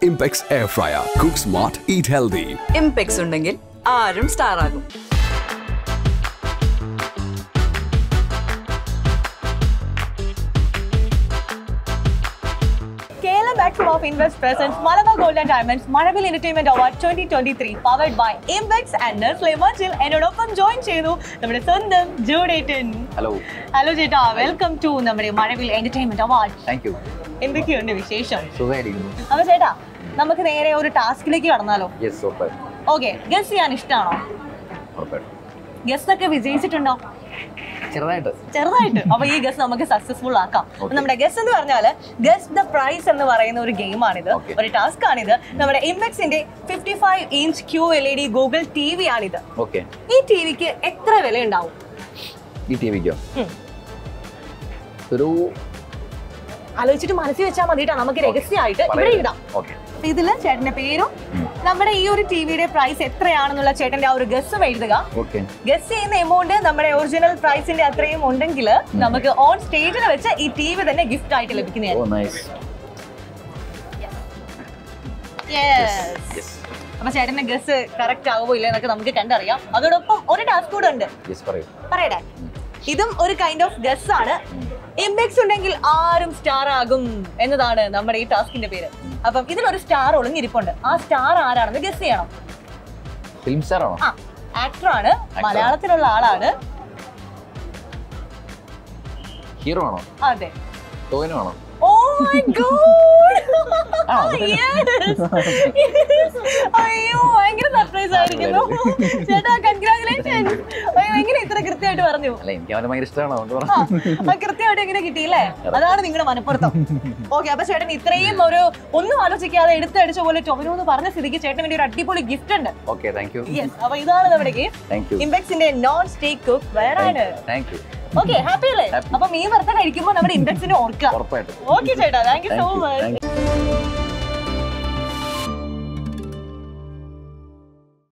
Impex Air Fryer. Cook smart, eat healthy. Impex ഉണ്ടെങ്കിൽ ആരും star ആകും Kerala Maximum of Invest presents Malabar Gold and Diamonds Marabil Entertainment Award 2023 powered by Impex and Nestle Merchil എന്നോടൊപ്പം join ചെയ്തു നമ്മുടെ സ്വന്തം ജൂഡേറ്റൻ hello hello ചേട്ടാ welcome to നമ്മുടെ Mazhavil entertainment award thank you എന്തൊക്കെയുണ്ട് വിശേഷം സുഖമായിരിക്കുന്നു അപ്പൊ ചേട്ടാ നമുക്ക് നേരെ ഒരു ടാസ്കിലേക്ക് കടന്നാലോ യെസ് ഉറപ്പായിട്ടും ഓക്കെ ഗസ് ചെയ്യാൻ ഇഷ്ടമാണോ ഉറപ്പായിട്ടും ഗസ് ഒക്കെ വിജയിച്ചിട്ടുണ്ടോ ചെറുതായിട്ട് ചെറുതായിട്ട് അപ്പൊ ഈ ഗസ് നമുക്ക് സക്സസ്ഫുൾ ആക്കാം അപ്പൊ നമ്മുടെ ഗസ് എന്ന് പറഞ്ഞാല് ഗസ് ദ പ്രൈസ് എന്ന് പറയുന്ന ഒരു ഗെയിമാണിത് Okay. ഒരു ടാസ്ക് ആണിത് നമ്മുടെ ഇംപെക്സിന്റെ fifty five inch Q L E D Google T V ആണിത് ഓക്കെ ഈ ടി വിക്ക് എത്ര വില ഉണ്ടാവും ഈ ടി വിക്കോ ഉം. ഒരു ആലോചിച്ചിട്ട് മനസ്സിൽ വെച്ചാൽ മതി ട്ടോ. നമുക്ക് രഹസ്യമായിട്ട് ഇവിടെ ഇടാം ഓക്കെ അപ്പൊ ഇതില് ചേട്ടന്റെ പേരും നമ്മുടെ ഈ ഒരു ടിവിയുടെ പ്രൈസ് എത്രയാണെന്നുള്ള ചേട്ടന്റെ ആ ഒരു ഗസ്സും എഴുതുക ഓക്കെ ഗസ് ചെയ്യുന്ന എമൗണ്ട് നമ്മുടെ ഒറിജിനൽ പ്രൈസിന്റെ അത്രയും ഉണ്ടെങ്കിൽ നമുക്ക് ഓൺ സ്റ്റേജിൽ വെച്ച് ഈ ടി വി തന്നെ ഗിഫ്റ്റ് ആയിട്ട് ഓ ലഭിക്കുന്നതായിരിക്കും നൈസ് Yes. യെസ് അപ്പൊ ചേട്ടന്റെ ഗസ് കറക്റ്റ് ആകുമോ ഇല്ല എന്നൊക്കെ നമുക്ക് കണ്ടറിയാം അതോടൊപ്പം ഒരു ടാസ്ക് കൂടെ ഉണ്ട് യെസ് പറയൂ പറയട്ടെ ഇതും ഒരു കൈൻഡ് ഓഫ് ഗസ് ആണ് ഇംപെക്സ് ഉണ്ടെങ്കിൽ ആരും സ്റ്റാർ ആകും എന്നതാണ് നമ്മുടെ ഈ ടാസ്കിന്റെ പേര് അപ്പം ഇതിലൊരു സ്റ്റാർ ഒളിഞ്ഞിരിപ്പുണ്ട് ആ സ്റ്റാർ ആരാണെന്ന് ഗസ് ചെയ്യണം ഫിലിം സ്റ്റാർ ആണോ ആ ആക്ടർ ആണ് മലയാളത്തിലുള്ള ആളാണ് ഹീറോ ആണോ അതെ ടോയിനോ ആണോ ഓ മൈ ഗോഡ് ആണോ? അയ്യോ ഭയങ്കര സർപ്രൈസ് ആയിരിക്കുന്നു ചേട്ടാ കൺഗ്രാചുലേഷൻ അയ്യോ എങ്ങനെ ഇത്ര കൃത്യമായിട്ട് പറഞ്ഞു അല്ല എനിക്ക് അവനെ ഭയങ്കര ഇഷ്ടമാണ് അതുകൊണ്ട് ആ, പറഞ്ഞു ആ കൃത്യമായിട്ട് എങ്ങനെ കിട്ടിയില്ലേ അതാണ് നിങ്ങളുടെ മനപ്പുറത്തം ഓക്കെ അപ്പൊ ചേട്ടൻ ഇത്രയും ഒരു ഒന്നും ആലോചിക്കാതെ എടുത്തടിച്ച പോലെ ടൊമിനോ എന്ന് പറഞ്ഞ സ്ഥിതിക്ക് ചേട്ടന് വേണ്ടി ഒരു അടിപൊളി ഗിഫ്റ്റ് ഉണ്ട് ഓക്കെ താങ്ക് യു യെസ് അപ്പൊ ഇതാണ് നമ്മുടെ ഗിഫ്റ്റ് താങ്ക് യു ഇംപെക്സിന്റെ നോൺ സ്റ്റേക്ക് കുക്ക് വേറാണ് താങ്ക് യു ഓക്കെ ഹാപ്പി അല്ലേ Happy. അപ്പൊ മീൻ വറുത്ത കഴിക്കുമ്പോൾ നമ്മുടെ ഇംപെക്സിനെ ഓർക്കുക ഉറപ്പായിട്ടും ഓക്കെ ചേട്ടാ thank you so thank you much thank U